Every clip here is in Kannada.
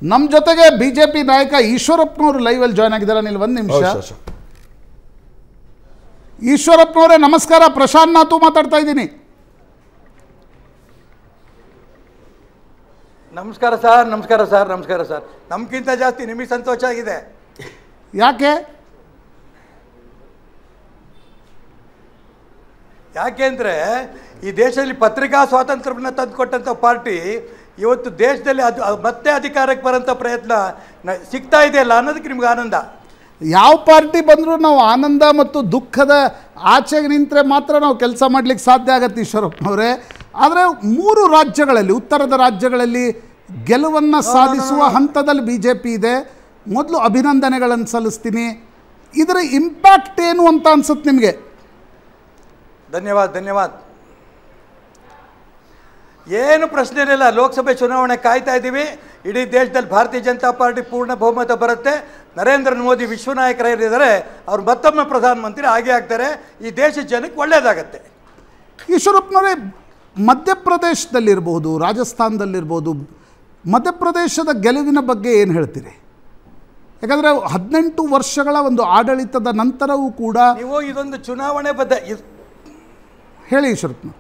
ನಮ್ಮ ಜೊತೆಗೆ ಬಿಜೆಪಿ ನಾಯಕ ಈಶ್ವರಪ್ಪನವರು ಲೈವಲ್ಲಿ ಜಾಯ್ನ್ ಆಗಿದ್ದಾರೆ ನೀವು ಒಂದು ನಿಮಿಷ ಈಶ್ವರಪ್ಪನವರೇ ನಮಸ್ಕಾರ ಪ್ರಶಾಂತ್ ನಾತು ಮಾತಾಡ್ತಾ ಇದ್ದೀನಿ ನಮಸ್ಕಾರ ಸರ್ ನಮಸ್ಕಾರ ಸರ್ ನಮಸ್ಕಾರ ಸರ್ ನಮ್ಗಿಂತ ಜಾಸ್ತಿ ನಿಮಗೆ ಸಂತೋಷ ಆಗಿದೆ ಯಾಕೆ ಯಾಕೆಂದರೆ ಈ ದೇಶದಲ್ಲಿ ಪತ್ರಿಕಾ ಸ್ವಾತಂತ್ರ್ಯವನ್ನು ತಂದುಕೊಟ್ಟಂಥ ಪಾರ್ಟಿ ಇವತ್ತು ದೇಶದಲ್ಲಿ ಅದು ಅದು ಮತ್ತೆ ಅಧಿಕಾರಕ್ಕೆ ಬರೋಂಥ ಪ್ರಯತ್ನ ನ- ಸಿಗ್ತಾ ಇದೆಯಲ್ಲ ಅನ್ನೋದಕ್ಕೆ ನಿಮ್ಗೆ ಆನಂದ ಯಾವ ಪಾರ್ಟಿ ಬಂದರೂ ನಾವು ಆನಂದ ಮತ್ತು ದುಃಖದ ಆಚೆಗೆ ನಿಂತರೆ ಮಾತ್ರ ನಾವು ಕೆಲಸ ಮಾಡಲಿಕ್ಕೆ ಸಾಧ್ಯ ಆಗತ್ತೆ ಈಶ್ವರಪ್ಪನವರೇ ಆದರೆ ಮೂರು ರಾಜ್ಯಗಳಲ್ಲಿ ಉತ್ತರದ ರಾಜ್ಯಗಳಲ್ಲಿ ಗೆಲುವನ್ನು ಸಾಧಿಸುವ ಹಂತದಲ್ಲಿ ಬಿ ಜೆ ಪಿ ಇದೆ ಮೊದಲು ಅಭಿನಂದನೆಗಳನ್ನು ಸಲ್ಲಿಸ್ತೀನಿ ಇದರ ಇಂಪ್ಯಾಕ್ಟ್ ಏನು ಅಂತ ಅನ್ಸುತ್ತೆ ನಿಮಗೆ ಧನ್ಯವಾದ ಧನ್ಯವಾದ ಏನು ಪ್ರಶ್ನೆ ಇರಲಿಲ್ಲ ಲೋಕಸಭೆ ಚುನಾವಣೆ ಕಾಯ್ತಾ ಇದ್ದೀವಿ ಇಡೀ ದೇಶದಲ್ಲಿ ಭಾರತೀಯ ಜನತಾ ಪಾರ್ಟಿ ಪೂರ್ಣ ಬಹುಮತ ಬರುತ್ತೆ ನರೇಂದ್ರ ಮೋದಿ ವಿಶ್ವನಾಯಕರಾಗಿದ್ದಾರೆ ಅವ್ರು ಮತ್ತೊಮ್ಮೆ ಪ್ರಧಾನಮಂತ್ರಿ ಆಗೇ ಆಗ್ತಾರೆ ಈ ದೇಶದ ಜನಕ್ಕೆ ಒಳ್ಳೆಯದಾಗತ್ತೆ ಈಶ್ವರಪ್ಪನವರೇ ಮಧ್ಯಪ್ರದೇಶದಲ್ಲಿರ್ಬೋದು ರಾಜಸ್ಥಾನದಲ್ಲಿರ್ಬೋದು ಮಧ್ಯಪ್ರದೇಶದ ಗೆಲುವಿನ ಬಗ್ಗೆ ಏನು ಹೇಳ್ತೀರಿ ಯಾಕಂದರೆ ಹದಿನೆಂಟು ವರ್ಷಗಳ ಒಂದು ಆಡಳಿತದ ನಂತರವೂ ಕೂಡ ನೀವು ಇದೊಂದು ಚುನಾವಣೆ ಬದ್ಧ ಇದ್- ಹೇಳಿ ಈಶ್ವರಪ್ಪನ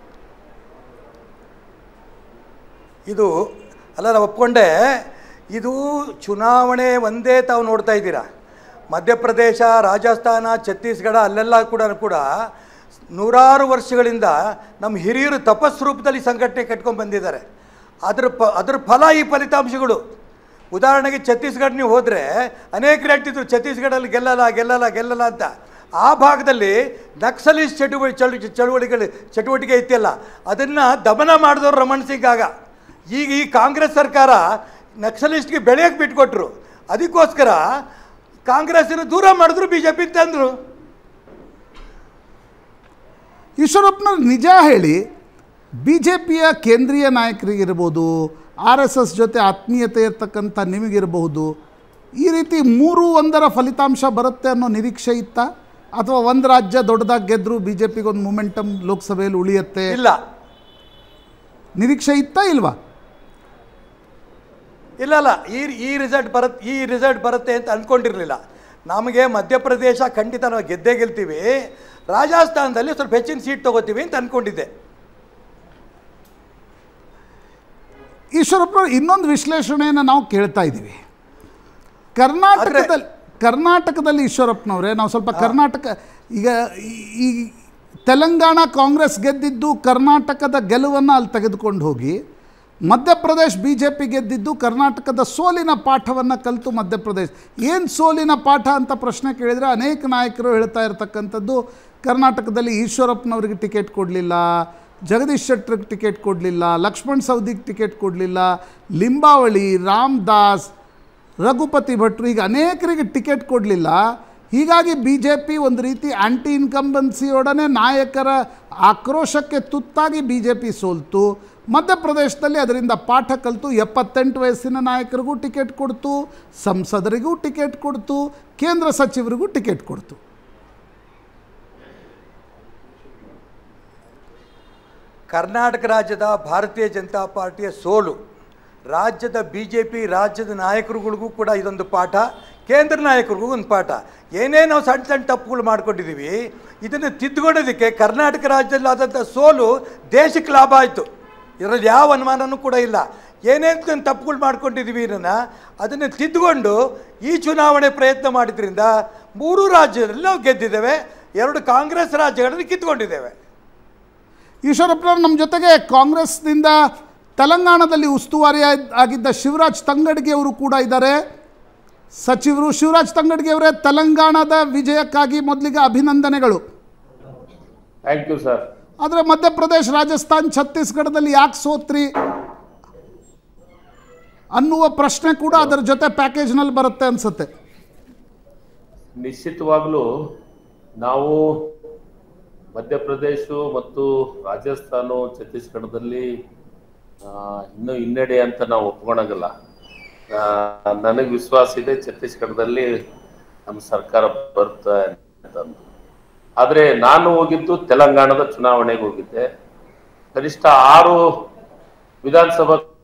ಇದು ಅಲ್ಲ ನಾವು ಒಪ್ಕೊಂಡೆ ಇದು ಚುನಾವಣೆ ಒಂದೇ ತಾವು ನೋಡ್ತಾ ಇದ್ದೀರಾ ಮಧ್ಯಪ್ರದೇಶ ರಾಜಸ್ಥಾನ ಛತ್ತೀಸ್ಗಢ ಅಲ್ಲೆಲ್ಲ ಕೂಡ ಕೂಡ ನೂರಾರು ವರ್ಷಗಳಿಂದ ನಮ್ಮ ಹಿರಿಯರು ತಪಸ್ ರೂಪದಲ್ಲಿ ಸಂಘಟನೆ ಕಟ್ಕೊಂಡು ಬಂದಿದ್ದಾರೆ ಅದ್ರ ಪ ಅದ್ರ ಫಲ ಈ ಫಲಿತಾಂಶಗಳು ಉದಾಹರಣೆಗೆ ಛತ್ತೀಸ್ಗಢ ನೀವು ಹೋದರೆ ಅನೇಕರು ಹೇಳ್ತಿದ್ರು ಛತ್ತೀಸ್ಗಢಲ್ಲಿ ಗೆಲ್ಲಲ್ಲ ಗೆಲ್ಲಲ್ಲ ಗೆಲ್ಲಲ್ಲ ಅಂತ ಆ ಭಾಗದಲ್ಲಿ ನಕ್ಸಲಿಸ್ಟ್ ಚಟುವಟಿ ಚಳು ಚಳುವಳಿಗಳು ಚಟುವಟಿಕೆ ಇತ್ತಿಲ್ಲ ಅದನ್ನು ದಮನ ಮಾಡಿದವರು ರಮಣ್ ಸಿಂಗ್ ಆಗ ಈಗ ಈ ಕಾಂಗ್ರೆಸ್ ಸರ್ಕಾರ ನಕ್ಸಲಿಸ್ಟ್ಗೆ ಬೆಳೆಯೋಕ್ಕೆ ಬಿಟ್ಕೊಟ್ರು ಅದಕ್ಕೋಸ್ಕರ ಕಾಂಗ್ರೆಸ್ಸಿನ ದೂರ ಮಾಡಿದ್ರು ಬಿ ಜೆ ಪಿ ತಂದರು ಈಶ್ವರಪ್ಪನವ್ರು ನಿಜ ಹೇಳಿ ಬಿ ಜೆ ಪಿಯ ಕೇಂದ್ರೀಯ ನಾಯಕರಿಗಿರ್ಬೋದು ಆರ್ ಎಸ್ ಎಸ್ ಜೊತೆ ಆತ್ಮೀಯತೆ ಇರ್ತಕ್ಕಂಥ ನಿಮಗಿರಬಹುದು ಈ ರೀತಿ ಮೂರು ಒಂದರ ಫಲಿತಾಂಶ ಬರುತ್ತೆ ಅನ್ನೋ ನಿರೀಕ್ಷೆ ಇತ್ತ ಅಥವಾ ಒಂದು ರಾಜ್ಯ ದೊಡ್ಡದಾಗಿ ಗೆದ್ದರೂ ಬಿ ಜೆ ಪಿಗೆ ಒಂದು ಮೊಮೆಂಟಮ್ ಲೋಕಸಭೆಯಲ್ಲಿ ಉಳಿಯುತ್ತೆ ಇಲ್ಲ ನಿರೀಕ್ಷೆ ಇತ್ತಾ ಇಲ್ವಾ ಇಲ್ಲ ಇಲ್ಲ ಈ ಈ ರಿಸಲ್ಟ್ ಬರುತ್ತೆ ಈ ರಿಸಲ್ಟ್ ಬರುತ್ತೆ ಅಂತ ಅಂದ್ಕೊಂಡಿರಲಿಲ್ಲ ನಮಗೆ ಮಧ್ಯಪ್ರದೇಶ ಖಂಡಿತ ನಾವು ಗೆದ್ದೇ ಗೆಲ್ತೀವಿ ರಾಜಸ್ಥಾನದಲ್ಲಿ ಸ್ವಲ್ಪ ಹೆಚ್ಚಿನ ಸೀಟ್ ತಗೋತೀವಿ ಅಂತ ಅಂದ್ಕೊಂಡಿದ್ದೆ ಈಶ್ವರಪ್ಪ ಇನ್ನೊಂದು ವಿಶ್ಲೇಷಣೆಯನ್ನು ನಾವು ಕೇಳ್ತಾ ಇದ್ದೀವಿ ಕರ್ನಾಟಕದಲ್ಲಿ ಕರ್ನಾಟಕದಲ್ಲಿ ಈಶ್ವರಪ್ಪನವರೇ ನಾವು ಸ್ವಲ್ಪ ಕರ್ನಾಟಕ ಈಗ ಈ- ಈ ತೆಲಂಗಾಣ ಕಾಂಗ್ರೆಸ್ ಗೆದ್ದಿದ್ದು ಕರ್ನಾಟಕದ ಗೆಲುವನ್ನು ಅಲ್ಲಿ ತೆಗೆದುಕೊಂಡು ಹೋಗಿ ಮಧ್ಯಪ್ರದೇಶ್ ಬಿ ಜೆ ಪಿ ಗೆದ್ದಿದ್ದು ಕರ್ನಾಟಕದ ಸೋಲಿನ ಪಾಠವನ್ನು ಕಲಿತು ಮಧ್ಯಪ್ರದೇಶ್ ಏನು ಸೋಲಿನ ಪಾಠ ಅಂತ ಪ್ರಶ್ನೆ ಕೇಳಿದರೆ ಅನೇಕ ನಾಯಕರು ಹೇಳ್ತಾ ಇರತಕ್ಕಂಥದ್ದು ಕರ್ನಾಟಕದಲ್ಲಿ ಈಶ್ವರಪ್ಪನವ್ರಿಗೆ ಟಿಕೆಟ್ ಕೊಡಲಿಲ್ಲ ಜಗದೀಶ್ ಶೆಟ್ಟರ್ಗೆ ಟಿಕೆಟ್ ಕೊಡಲಿಲ್ಲ ಲಕ್ಷ್ಮಣ್ ಸವದಿಗೆ ಟಿಕೆಟ್ ಕೊಡಲಿಲ್ಲ ಲಿಂಬಾವಳಿ ರಾಮದಾಸ್ ರಘುಪತಿ ಭಟ್ರು ಈಗ ಅನೇಕರಿಗೆ ಟಿಕೆಟ್ ಕೊಡಲಿಲ್ಲ ಹೀಗಾಗಿ ಬಿ ಜೆ ಪಿ ಒಂದು ರೀತಿ ಆ್ಯಂಟಿ ಇನ್ಕಂಬನ್ಸಿಯೊಡನೆ ನಾಯಕರ ಆಕ್ರೋಶಕ್ಕೆ ತುತ್ತಾಗಿ ಬಿ ಜೆ ಪಿ ಸೋಲ್ತು ಮಧ್ಯಪ್ರದೇಶದಲ್ಲಿ ಅದರಿಂದ ಪಾಠ ಕಲಿತು ಎಪ್ಪತ್ತೆಂಟು ವಯಸ್ಸಿನ ನಾಯಕರಿಗೂ ಟಿಕೆಟ್ ಕೊಡ್ತು ಸಂಸದರಿಗೂ ಟಿಕೆಟ್ ಕೊಡ್ತು ಕೇಂದ್ರ ಸಚಿವರಿಗೂ ಟಿಕೆಟ್ ಕೊಡ್ತು ಕರ್ನಾಟಕ ರಾಜ್ಯದ ಭಾರತೀಯ ಜನತಾ ಪಾರ್ಟಿಯ ಸೋಲು ರಾಜ್ಯದ ಬಿ ಜೆ ಪಿ ರಾಜ್ಯದ ನಾಯಕರುಗಳಿಗೂ ಕೂಡ ಇದೊಂದು ಪಾಠ ಕೇಂದ್ರ ನಾಯಕರಿಗೂ ಒಂದು ಪಾಠ ಏನೇ ನಾವು ಸಣ್ಣ ಸಣ್ಣ ತಪ್ಪುಗಳು ಮಾಡ್ಕೊಂಡಿದ್ದೀವಿ ಇದನ್ನು ತಿದ್ದುಕೊಳ್ಳೋದಕ್ಕೆ ಕರ್ನಾಟಕ ರಾಜ್ಯದಲ್ಲಿ ಆದಂಥ ಸೋಲು ದೇಶಕ್ಕೆ ಲಾಭ ಆಯಿತು ಇದರಲ್ಲಿ ಯಾವ ಅನುಮಾನನೂ ಕೂಡ ಇಲ್ಲ ಏನೇನು ತಪ್ಪುಗಳು ಮಾಡ್ಕೊಂಡಿದ್ದೀವಿ ಇದನ್ನು ಅದನ್ನು ತಿದ್ದುಕೊಂಡು ಈ ಚುನಾವಣೆ ಪ್ರಯತ್ನ ಮಾಡಿದ್ರಿಂದ ಮೂರು ರಾಜ್ಯದಲ್ಲಿ ನಾವು ಗೆದ್ದಿದ್ದೇವೆ ಎರಡು ಕಾಂಗ್ರೆಸ್ ರಾಜ್ಯಗಳಲ್ಲಿ ಕಿತ್ಕೊಂಡಿದ್ದೇವೆ ಈಶ್ವರಪ್ಪನವರು ನಮ್ಮ ಜೊತೆಗೆ ಕಾಂಗ್ರೆಸ್ನಿಂದ ತೆಲಂಗಾಣದಲ್ಲಿ ಉಸ್ತುವಾರಿ ಆಗ್- ಆಗಿದ್ದ ಶಿವರಾಜ್ ತಂಗಡ್ಗಿ ಅವರು ಕೂಡ ಇದ್ದಾರೆ ಸಚಿವರು ಶಿವರಾಜ್ ತಂಗಡ್ಗಿ ಅವರೇ ತೆಲಂಗಾಣದ ವಿಜಯಕ್ಕಾಗಿ ಮೊದಲಿಗೆ ಅಭಿನಂದನೆಗಳು ಥ್ಯಾಂಕ್ ಯು ಸರ್ ಆದರೆ ಮಧ್ಯಪ್ರದೇಶ ರಾಜಸ್ಥಾನ್ ಛತ್ತೀಸ್ಗಢದಲ್ಲಿ ಯಾಕೆ ಸೋತ್ರಿ ಅನ್ನುವ ಪ್ರಶ್ನೆ ಕೂಡ ಅದರ ಜೊತೆ ಪ್ಯಾಕೇಜ್ನಲ್ಲಿ ಬರುತ್ತೆ ಅನ್ಸುತ್ತೆ ನಿಶ್ಚಿತವಾಗ್ಲೂ ನಾವು ಮಧ್ಯಪ್ರದೇಶ ಮತ್ತು ರಾಜಸ್ಥಾನ ಛತ್ತೀಸ್ಗಢದಲ್ಲಿ ಆ, ಇನ್ನೂ ಹಿನ್ನಡೆ ಅಂತ ನಾವು ಒಪ್ಕೊಳಂಗಿಲ್ಲ ನನಗೆ ವಿಶ್ವಾಸ ಇದೆ ಛತ್ತೀಸ್ಗಢದಲ್ಲಿ ನಮ್ಮ ಸರ್ಕಾರ ಬರುತ್ತೆ ಅಂತಂದು ಆದರೆ ನಾನು ಹೋಗಿದ್ದು ತೆಲಂಗಾಣದ ಚುನಾವಣೆಗೆ ಹೋಗಿದ್ದೆ ಕನಿಷ್ಠ ಆರು ವಿಧಾನಸಭಾ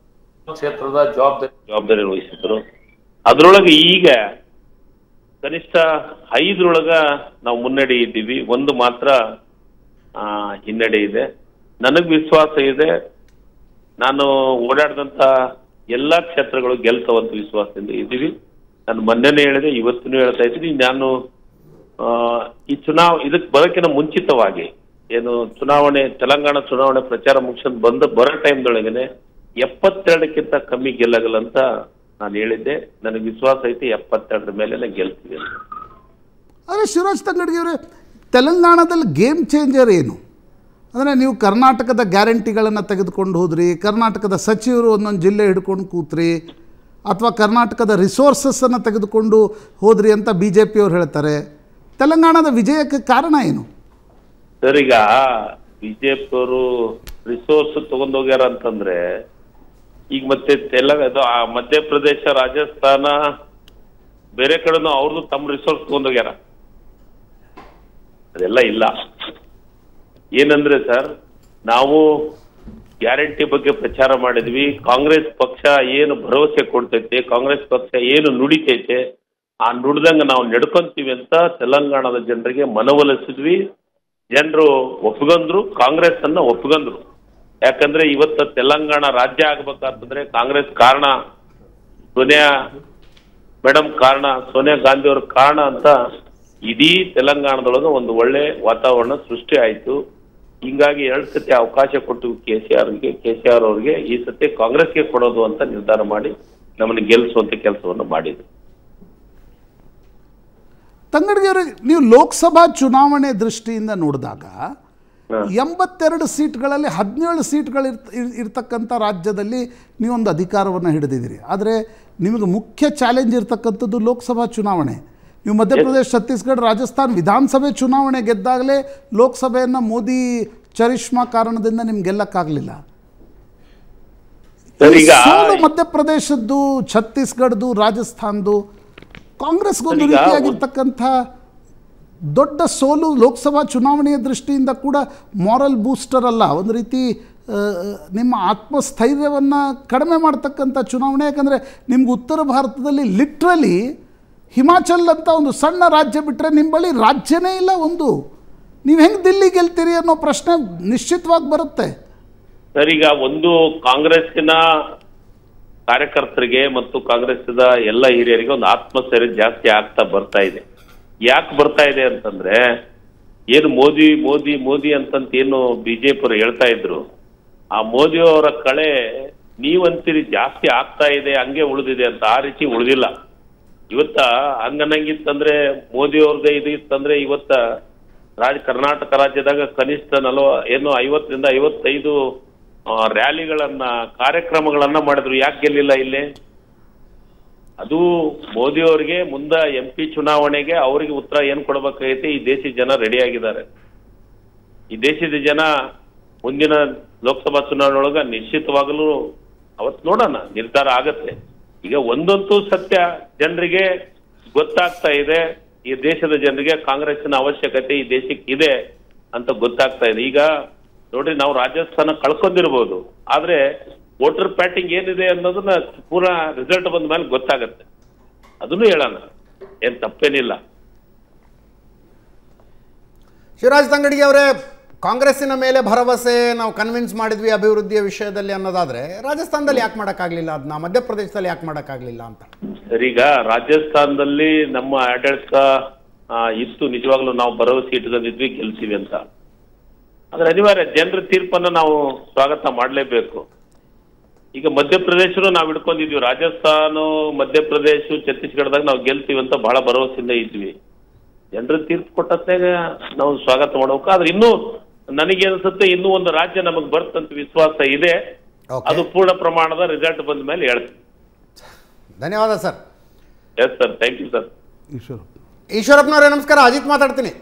ಕ್ಷೇತ್ರದ ಜವಾಬ್ದಾರಿ ಜವಾಬ್ದಾರಿ ವಹಿಸಿದ್ರು ಅದ್ರೊಳಗೆ ಈಗ ಕನಿಷ್ಠ ಐದರೊಳಗ ನಾವು ಮುನ್ನಡೆ ಇದ್ದೀವಿ ಒಂದು ಮಾತ್ರ ಆ, ಹಿನ್ನಡೆ ಇದೆ ನನಗ್ ವಿಶ್ವಾಸ ಇದೆ ನಾನು ಓಡಾಡಿದಂತ ಎಲ್ಲಾ ಕ್ಷೇತ್ರಗಳು ಗೆಲ್ತವಂತ ವಿಶ್ವಾಸದಿಂದ ಇದ್ದೀವಿ ನಾನು ಮೊನ್ನೆನೇ ಹೇಳಿದೆ ಇವತ್ತಿನೂ ಹೇಳ್ತಾ ಇದ್ದೀನಿ ನಾನು ಆ, ಈ ಚುನಾವ ಇದಕ್ಕೆ ಬರೋಕ್ಕಿಂತ ಮುಂಚಿತವಾಗಿ ಏನು ಚುನಾವಣೆ ತೆಲಂಗಾಣ ಚುನಾವಣೆ ಪ್ರಚಾರ ಮುಗಿಸ್ಕೊಂಡು ಬಂದ ಬರೋ ಟೈಮ್ದೊಳಗನೆ ಎಪ್ಪತ್ತೆರಡಕ್ಕಿಂತ ಕಮ್ಮಿ ಗೆಲ್ಲಗಲ್ಲ ಅಂತ ನಾನು ಹೇಳಿದ್ದೆ ನನಗೆ ವಿಶ್ವಾಸ ಐತಿ ಎಪ್ಪತ್ತೆರಡರ ಮೇಲೆ ನಾನು ಗೆಲ್ತೀವಿ ಅಂತ ಆದರೆ ಶಿವರಾಜ್ ತಂಗಡ್ಗಿ ಅವರೇ ತೆಲಂಗಾಣದಲ್ಲಿ ಗೇಮ್ ಚೇಂಜರ್ ಏನು ಅಂದರೆ ನೀವು ಕರ್ನಾಟಕದ ಗ್ಯಾರಂಟಿಗಳನ್ನು ತೆಗೆದುಕೊಂಡು ಹೋದ್ರಿ ಕರ್ನಾಟಕದ ಸಚಿವರು ಒಂದೊಂದು ಜಿಲ್ಲೆ ಹಿಡ್ಕೊಂಡು ಕೂತ್ರಿ ಅಥವಾ ಕರ್ನಾಟಕದ ರಿಸೋರ್ಸಸ್ಸನ್ನು ತೆಗೆದುಕೊಂಡು ಹೋದ್ರಿ ಅಂತ ಬಿ ಜೆ ಪಿಯವ್ರು ಹೇಳ್ತಾರೆ ತೆಲಂಗಾಣದ ವಿಜಯಕ್ಕೆ ಕಾರಣ ಏನು ಸರ್ ಈಗ ಬಿಜೆಪಿ ಅವರು ರಿಸೋರ್ಸ್ ತಗೊಂಡೋಗ್ಯಾರ ಅಂತಂದ್ರೆ ಈಗ ಮತ್ತೆ ತೆಲಂಗ ಅದು ಆ ಮಧ್ಯಪ್ರದೇಶ ರಾಜಸ್ಥಾನ ಬೇರೆ ಕಡೆನೂ ಅವ್ರದ್ದು ತಮ್ಮ ರಿಸೋರ್ಸ್ ತಗೊಂಡೋಗ್ಯಾರ ಅದೆಲ್ಲ ಇಲ್ಲ ಏನಂದ್ರೆ ಸರ್ ನಾವು ಗ್ಯಾರಂಟಿ ಬಗ್ಗೆ ಪ್ರಚಾರ ಮಾಡಿದ್ವಿ ಕಾಂಗ್ರೆಸ್ ಪಕ್ಷ ಏನು ಭರವಸೆ ಕೊಡ್ತೈತೆ ಕಾಂಗ್ರೆಸ್ ಪಕ್ಷ ಏನು ನುಡಿತೈತೆ ಆ ನುಡ್ದಂಗ ನಾವು ನಡ್ಕೊಂತೀವಿ ಅಂತ ತೆಲಂಗಾಣದ ಜನರಿಗೆ ಮನವೊಲಿಸಿದ್ವಿ ಜನರು ಒಪ್ಕೊಂಡ್ರು ಕಾಂಗ್ರೆಸ್ ಅನ್ನ ಒಪ್ಕೊಂಡ್ರು ಯಾಕಂದ್ರೆ ಇವತ್ತು ತೆಲಂಗಾಣ ರಾಜ್ಯ ಆಗ್ಬೇಕಾತಂದ್ರೆ ಕಾಂಗ್ರೆಸ್ ಕಾರಣ ಸೋನಿಯಾ ಮೇಡಮ್ ಕಾರಣ ಸೋನಿಯಾ ಗಾಂಧಿ ಅವ್ರ ಕಾರಣ ಅಂತ ಇಡೀ ತೆಲಂಗಾಣದೊಳಗೆ ಒಂದು ಒಳ್ಳೆ ವಾತಾವರಣ ಸೃಷ್ಟಿ ಆಯ್ತು ಹಿಂಗಾಗಿ ಎರಡು ಸತಿ ಅವಕಾಶ ಕೊಟ್ಟು ಕೆ ಸಿ ಆರ್ಗೆ ಕೆ ಸಿ ಆರ್ ಅವ್ರಿಗೆ ಈ ಸತಿ ಕಾಂಗ್ರೆಸ್ಗೆ ಕೊಡೋದು ಅಂತ ನಿರ್ಧಾರ ಮಾಡಿ ನಮ್ಮನ್ನು ಗೆಲ್ಲಿಸುವಂತ ಕೆಲಸವನ್ನು ಮಾಡಿದ್ರು ತಂಗಡ್ಗಿ ಅವರೇ ನೀವು ಲೋಕಸಭಾ ಚುನಾವಣೆ ದೃಷ್ಟಿಯಿಂದ ನೋಡಿದಾಗ ಹ. ಎಂಬತ್ತೆರಡು ಸೀಟ್ಗಳಲ್ಲಿ ಹದಿನೇಳು ಸೀಟ್ಗಳು ಇರ್ತ- ಇರ್- ಇರ್ತಕ್ಕಂಥ ರಾಜ್ಯದಲ್ಲಿ ನೀವೊಂದು ಅಧಿಕಾರವನ್ನು ಹಿಡಿದಿದ್ದೀರಿ ಆದರೆ ನಿಮಗೆ ಮುಖ್ಯ ಚಾಲೆಂಜ್ ಇರ್ತಕ್ಕಂಥದ್ದು ಲೋಕಸಭಾ ಚುನಾವಣೆ ನೀವು ಮಧ್ಯಪ್ರದೇಶ ಛತ್ತೀಸ್ಗಢ ರಾಜಸ್ಥಾನ್ ವಿಧಾನಸಭೆ ಚುನಾವಣೆ ಗೆದ್ದಾಗಲೇ ಲೋಕಸಭೆಯನ್ನು ಮೋದಿ ಚರಿಷ್ಮಾ ಕಾರಣದಿಂದ ನಿಮ್ಗೆ ಗೆಲ್ಲಕ್ಕಾಗಲಿಲ್ಲ ಸರ್ ಈಗ ಸೋಲು ಮಧ್ಯಪ್ರದೇಶದ್ದು ಛತ್ತೀಸ್ಗಢದ್ದು ರಾಜಸ್ಥಾನ್ದು ಕಾಂಗ್ರೆಸ್ಗೊಂದು ಸರ್, ಈಗ ರೀತಿಯಾಗಿರ್ತಕ್ಕಂಥ ದೊಡ್ಡ ಸೋಲು ಲೋಕಸಭಾ ಚುನಾವಣೆಯ ದೃಷ್ಟಿಯಿಂದ ಕೂಡ ಮಾರಲ್ ಬೂಸ್ಟರ್ ಅಲ್ಲ ಒಂದು ರೀತಿ ಆ, ನಿಮ್ಮ ಆತ್ಮಸ್ಥೈರ್ಯವನ್ನು ಕಡಿಮೆ ಮಾಡ್ತಕ್ಕಂಥ ಚುನಾವಣೆ ಯಾಕಂದರೆ ನಿಮ್ಗೆ ಉತ್ತರ ಭಾರತದಲ್ಲಿ ಲಿಟ್ರಲಿ ಹಿಮಾಚಲ್ ಅಂತ ಒಂದು ಸಣ್ಣ ರಾಜ್ಯ ಬಿಟ್ಟರೆ ನಿಮ್ಮ ಬಳಿ ರಾಜ್ಯನೇ ಇಲ್ಲ ಒಂದು ನೀವು ಹೆಂಗೆ ದಿಲ್ಲಿ ಗೆಲ್ತೀರಿ ಅನ್ನೋ ಪ್ರಶ್ನೆ ನಿಶ್ಚಿತವಾಗಿ ಬರುತ್ತೆ ಸರ್ ಈಗ ಒಂದು ಕಾಂಗ್ರೆಸ್ಸಿನ ಕಾರ್ಯಕರ್ತರಿಗೆ ಮತ್ತು ಕಾಂಗ್ರೆಸ್ಸಿನ ಎಲ್ಲ ಹಿರಿಯರಿಗೆ ಒಂದು ಆತ್ಮಸ್ಥೈರ್ಯ ಜಾಸ್ತಿ ಆಗ್ತಾ ಬರ್ತಾ ಇದೆ ಯಾಕೆ ಬರ್ತಾ ಇದೆ ಅಂತಂದ್ರೆ ಏನು ಮೋದಿ ಮೋದಿ ಮೋದಿ ಅಂತಂತ ಏನು ಬಿಜೆಪಿ ಅವರು ಹೇಳ್ತಾ ಇದ್ರು ಆ ಮೋದಿ ಅವರ ಕಳೆ ನೀವಂತೀರಿ ಜಾಸ್ತಿ ಆಗ್ತಾ ಇದೆ ಹಂಗೆ ಉಳಿದಿದೆ ಅಂತ ಆ ರೀತಿ ಉಳಿದಿಲ್ಲ ಇವತ್ತ ಹಂಗನ್ನಂಗಿತ್ತಂದ್ರೆ ಮೋದಿ ಅವ್ರದ್ದೇ ಇದು ಇತ್ತಂದ್ರೆ ಇವತ್ತ ರಾಜ ಕರ್ನಾಟಕ ರಾಜ್ಯದಾಗ ಕನಿಷ್ಠ ನಲವ ಏನು ಐವತ್ತರಿಂದ ಐವತ್ತೈದು ಆ, ರ್ಯಾಲಿಗಳನ್ನ ಕಾರ್ಯಕ್ರಮಗಳನ್ನ ಮಾಡಿದ್ರು ಯಾಕೆ ಗೆಲ್ಲಿಲ್ಲ ಇಲ್ಲಿ ಅದು ಮೋದಿ ಅವರಿಗೆ ಮುಂದ ಎಂ ಪಿ ಚುನಾವಣೆಗೆ ಅವರಿಗೆ ಉತ್ತರ ಏನ್ ಕೊಡ್ಬೇಕಾಗೈತೆ ಈ ದೇಶದ ಜನ ರೆಡಿ ಆಗಿದ್ದಾರೆ ಈ ದೇಶದ ಜನ ಮುಂದಿನ ಲೋಕಸಭಾ ಚುನಾವಣೆ ಒಳಗ ನಿಶ್ಚಿತವಾಗಲೂ ಅವತ್ ನೋಡೋಣ ನಿರ್ಧಾರ ಆಗತ್ತೆ ಈಗ ಒಂದಂತೂ ಸತ್ಯ ಜನರಿಗೆ ಗೊತ್ತಾಗ್ತಾ ಇದೆ ಈ ದೇಶದ ಜನರಿಗೆ ಕಾಂಗ್ರೆಸ್ಸಿನ ಅವಶ್ಯಕತೆ ಈ ದೇಶಕ್ಕೆ ಇದೆ ಅಂತ ಗೊತ್ತಾಗ್ತಾ ಇದೆ ಈಗ ನೋಡ್ರಿ ನಾವು ರಾಜಸ್ಥಾನ ಕಳ್ಕೊಂಡಿರ್ಬೋದು ಆದ್ರೆ ವೋಟರ್ ಪ್ಯಾಟಿಂಗ್ ಏನಿದೆ ಅನ್ನೋದನ್ನ ಪೂರಾ ರಿಸಲ್ಟ್ ಬಂದ ಮೇಲೆ ಗೊತ್ತಾಗತ್ತೆ ಅದನ್ನು ಹೇಳೋಣ ಏನ್ ತಪ್ಪೇನಿಲ್ಲ ಶಿವರಾಜ್ ತಂಗಡಿಗೆ ಅವರೇ ಕಾಂಗ್ರೆಸ್ಸಿನ ಮೇಲೆ ಭರವಸೆ ನಾವು ಕನ್ವಿನ್ಸ್ ಮಾಡಿದ್ವಿ ಅಭಿವೃದ್ಧಿಯ ವಿಷಯದಲ್ಲಿ ಅನ್ನೋದಾದ್ರೆ ರಾಜಸ್ಥಾನದಲ್ಲಿ ಯಾಕೆ ಮಾಡೋಕ್ಕಾಗಲಿಲ್ಲ ಅದನ್ನ ಮಧ್ಯಪ್ರದೇಶದಲ್ಲಿ ಯಾಕೆ ಮಾಡೋಕ್ಕಾಗಲಿಲ್ಲ ಅಂತ ಸರ್, ಈಗ ರಾಜಸ್ಥಾನದಲ್ಲಿ ನಮ್ಮ ಆಡಳಿತ ಆ, ಇತ್ತು ನಿಜವಾಗ್ಲೂ ನಾವು ಭರವಸೆ ಇಟ್ಕೊಂಡಿದ್ವಿ ಗೆಲ್ತೀವಿ ಅಂತ ಆದ್ರೆ ಅನಿವಾರ್ಯ ಜನರ ತೀರ್ಪನ್ನ ನಾವು ಸ್ವಾಗತ ಮಾಡಲೇಬೇಕು ಈಗ ಮಧ್ಯಪ್ರದೇಶನು ನಾವು ಹಿಡ್ಕೊಂಡಿದ್ವಿ ರಾಜಸ್ಥಾನ ಮಧ್ಯಪ್ರದೇಶ ಛತ್ತೀಸ್ಗಢದಾಗ ನಾವು ಗೆಲ್ತೀವಿ ಅಂತ ಬಹಳ ಭರವಸೆಯಿಂದ ಇದ್ವಿ ಜನರ ತೀರ್ಪು ಕೊಟ್ಟತ್ತಾಗ ನಾವು ಸ್ವಾಗತ ಮಾಡ್ಬೇಕು ಆದ್ರೆ ಇನ್ನೂ ನನಗೆ ಅನ್ಸುತ್ತೆ ಇನ್ನೂ ಒಂದು ರಾಜ್ಯ ನಮಗೆ ಬರ್ತಂತ ವಿಶ್ವಾಸ ಇದೆ Okay. ಅದು ಪೂರ್ಣ ಪ್ರಮಾಣದ ರಿಸಲ್ಟ್ ಬಂದ ಮೇಲೆ ಹೇಳ್ತೀನಿ ಧನ್ಯವಾದ sir yes sir thank you sir Eshwara ಈಶ್ವರಪ್ಪನವರೇ ನಮಸ್ಕಾರ ಅಜಿತ್ ಮಾತಾಡ್ತೀನಿ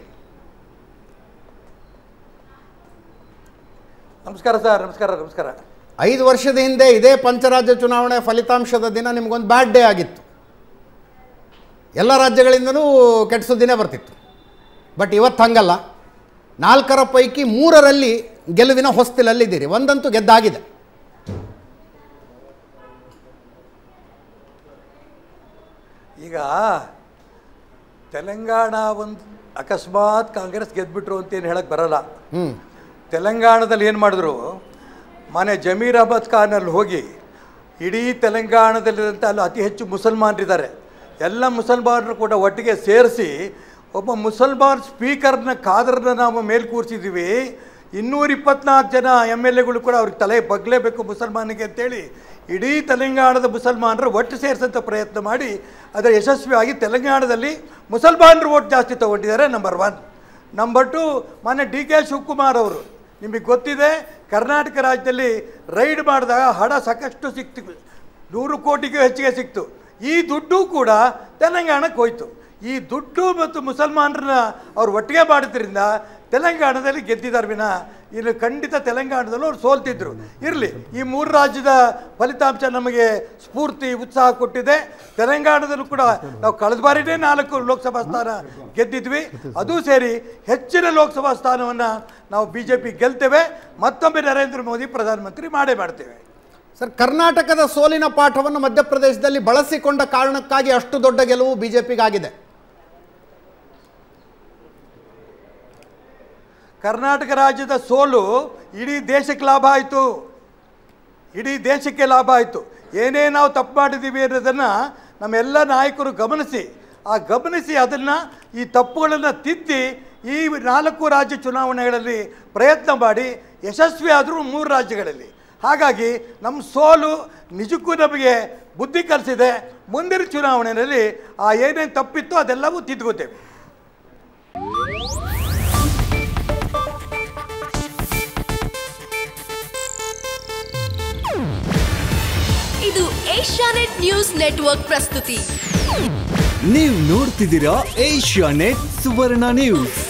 ನಮಸ್ಕಾರ ಸರ್ ನಮಸ್ಕಾರ ನಮಸ್ಕಾರ ಐದು ವರ್ಷದ ಹಿಂದೆ ಇದೇ ಪಂಚರಾಜ್ಯ ಚುನಾವಣೆ ಫಲಿತಾಂಶದ ದಿನ ನಿಮಗೊಂದು ಬ್ಯಾಡ್ ಡೇ ಆಗಿತ್ತು ಎಲ್ಲ ರಾಜ್ಯಗಳಿಂದಲೂ ಕೆಟ್ಟ ಸುದ್ದಿನೇ ಬರ್ತಿತ್ತು ಬಟ್ ಇವತ್ತು ಹಂಗಲ್ಲ ನಾಲ್ಕರ ಪೈಕಿ ಮೂರರಲ್ಲಿ ಗೆಲುವಿನ ಹೊಸ್ತಿಲಲ್ಲಿದ್ದೀರಿ ಒಂದಂತೂ ಗೆದ್ದಾಗಿದೆ ಈಗ ತೆಲಂಗಾಣ ಒಂದು ಅಕಸ್ಮಾತ್ ಕಾಂಗ್ರೆಸ್ ಗೆದ್ಬಿಟ್ರು ಅಂತೇನು ಹೇಳಕ್ಕೆ ಬರಲ್ಲ ಹ್ಞೂ ತೆಲಂಗಾಣದಲ್ಲಿ ಏನು ಮಾಡಿದ್ರು ಮನೆ ಜಮೀರ್ ಅಹಮದ್ ಖಾನ್ ಅಲ್ಲಿ ಹೋಗಿ ಇಡೀ ತೆಲಂಗಾಣದಲ್ಲಿರುವಂಥ ಅಲ್ಲಿ ಅತಿ ಹೆಚ್ಚು ಮುಸಲ್ಮಾನರಿದ್ದಾರೆ ಎಲ್ಲ ಮುಸಲ್ಮಾನರು ಕೂಡ ಒಟ್ಟಿಗೆ ಸೇರಿಸಿ ಒಬ್ಬ ಮುಸಲ್ಮಾನ್ ಸ್ಪೀಕರ್ನ ಖಾದರ್ನ ನಾವು ಮೇಲೆ ಕೂರಿಸಿದ್ದೀವಿ ಇನ್ನೂರ ಇಪ್ಪತ್ನಾಲ್ಕು ಜನ ಎಮ್ ಎಲ್ ಎಗಳು ಕೂಡ ಅವ್ರಿಗೆ ತಲೆ ಬಗ್ಲೇಬೇಕು ಮುಸಲ್ಮಾನಿಗೆ ಅಂತೇಳಿ ಇಡೀ ತೆಲಂಗಾಣದ ಮುಸಲ್ಮಾನರು ಒಟ್ಟು ಸೇರಿಸಂಥ ಪ್ರಯತ್ನ ಮಾಡಿ ಅದರ ಯಶಸ್ವಿಯಾಗಿ ತೆಲಂಗಾಣದಲ್ಲಿ ಮುಸಲ್ಮಾನರು ಓಟ್ ಜಾಸ್ತಿ ತೊಗೊಂಡಿದ್ದಾರೆ ನಂಬರ್ ಒನ್ ನಂಬರ್ ಟು ಮಾನ್ಯ ಡಿ ಕೆ ಶಿವಕುಮಾರ್ ಅವರು ನಿಮಗೆ ಗೊತ್ತಿದೆ ಕರ್ನಾಟಕ ರಾಜ್ಯದಲ್ಲಿ ರೈಡ್ ಮಾಡಿದಾಗ ಹಣ ಸಾಕಷ್ಟು ಸಿಕ್ತು ನೂರು ಕೋಟಿಗೂ ಹೆಚ್ಚಿಗೆ ಸಿಕ್ತು ಈ ದುಡ್ಡು ಕೂಡ ತೆಲಂಗಾಣಕ್ಕೆ ಹೋಯ್ತು ಈ ದುಡ್ಡು ಮತ್ತು ಮುಸಲ್ಮಾನರನ್ನ ಅವ್ರು ಒಟ್ಟಿಗೆ ಮಾಡಿದ್ರಿಂದ ತೆಲಂಗಾಣದಲ್ಲಿ ಗೆದ್ದಿದ್ದಾರೆ ವಿನ ಇನ್ನು ಖಂಡಿತ ತೆಲಂಗಾಣದಲ್ಲೂ ಅವ್ರು ಸೋಲ್ತಿದ್ರು ಇರಲಿ ಈ ಮೂರು ರಾಜ್ಯದ ಫಲಿತಾಂಶ ನಮಗೆ ಸ್ಫೂರ್ತಿ ಉತ್ಸಾಹ ಕೊಟ್ಟಿದೆ ತೆಲಂಗಾಣದಲ್ಲೂ ಕೂಡ ನಾವು ಕಳೆದ ಬಾರಿನೇ ನಾಲ್ಕು ಲೋಕಸಭಾ ಸ್ಥಾನ ಗೆದ್ದಿದ್ವಿ ಅದು ಸೇರಿ ಹೆಚ್ಚಿನ ಲೋಕಸಭಾ ಸ್ಥಾನವನ್ನು ನಾವು ಬಿ ಜೆ ಪಿ ಗೆಲ್ತೇವೆ ಮತ್ತೊಮ್ಮೆ ನರೇಂದ್ರ ಮೋದಿ ಪ್ರಧಾನಮಂತ್ರಿ ಮಾಡೇ ಮಾಡ್ತೇವೆ ಸರ್ ಕರ್ನಾಟಕದ ಸೋಲಿನ ಪಾಠವನ್ನು ಮಧ್ಯಪ್ರದೇಶದಲ್ಲಿ ಬಳಸಿಕೊಂಡ ಕಾರಣಕ್ಕಾಗಿ ಅಷ್ಟು ದೊಡ್ಡ ಗೆಲುವು ಬಿ ಜೆ ಪಿಗಾಗಿದೆ ಕರ್ನಾಟಕ ರಾಜ್ಯದ ಸೋಲು ಇಡೀ ದೇಶಕ್ಕೆ ಲಾಭ ಆಯಿತು ಇಡೀ ದೇಶಕ್ಕೆ ಲಾಭ ಆಯಿತು ಏನೇ ನಾವು ತಪ್ಪು ಮಾಡಿದ್ದೀವಿ ಅನ್ನೋದನ್ನು ನಮ್ಮೆಲ್ಲ ನಾಯಕರು ಗಮನಿಸಿ ಆ ಗಮನಿಸಿ ಅದನ್ನು ಈ ತಪ್ಪುಗಳನ್ನು ತಿದ್ದಿ ಈ ನಾಲ್ಕು ರಾಜ್ಯ ಚುನಾವಣೆಗಳಲ್ಲಿ ಪ್ರಯತ್ನ ಮಾಡಿ ಯಶಸ್ವಿ ಆದರೂ ಮೂರು ರಾಜ್ಯಗಳಲ್ಲಿ ಹಾಗಾಗಿ ನಮ್ಮ ಸೋಲು ನಿಜಕ್ಕೂ ನಮಗೆ ಬುದ್ಧಿ ಕಲಿಸಿದೆ ಮುಂದಿನ ಚುನಾವಣೆಯಲ್ಲಿ ಆ ಏನೇನು ತಪ್ಪಿತ್ತು ಅದೆಲ್ಲವೂ ತಿದ್ದುಕೋತೇವೆ ಇದು ಏಷ್ಯಾನೆಟ್ ನ್ಯೂಸ್ ನೆಟ್ವರ್ಕ್ ಪ್ರಸ್ತುತಿ ನೀವು ನೋಡ್ತಿದ್ದೀರಾ ಏಷ್ಯಾ ನೆಟ್ ಸುವರ್ಣ ನ್ಯೂಸ್